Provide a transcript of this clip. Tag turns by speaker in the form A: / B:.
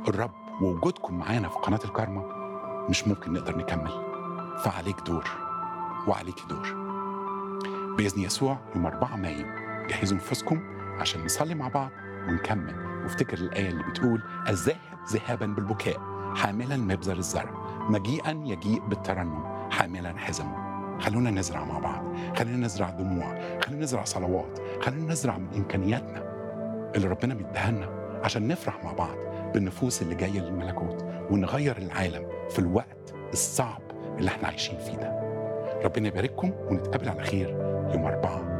A: الرب ووجودكم معانا في قناه الكارما مش ممكن نقدر نكمل فعليك دور وعليك دور باذن يسوع يوم 4 مايو جهزوا نفوسكم عشان نصلي مع بعض ونكمل وافتكر الايه اللي بتقول الذاهب ذهابا بالبكاء حاملا مبزر الزرع مجيئا يجيء بالترنم حاملا حزمه خلونا نزرع مع بعض خلينا نزرع دموع خلينا نزرع صلوات خلينا نزرع من امكانياتنا اللي ربنا بيديها لنا عشان نفرح مع بعض بالنفوس اللي جايه للملكوت ونغير العالم في الوقت الصعب اللي احنا عايشين فيه ده ربنا يبارككم ونتقابل على خير يوم 4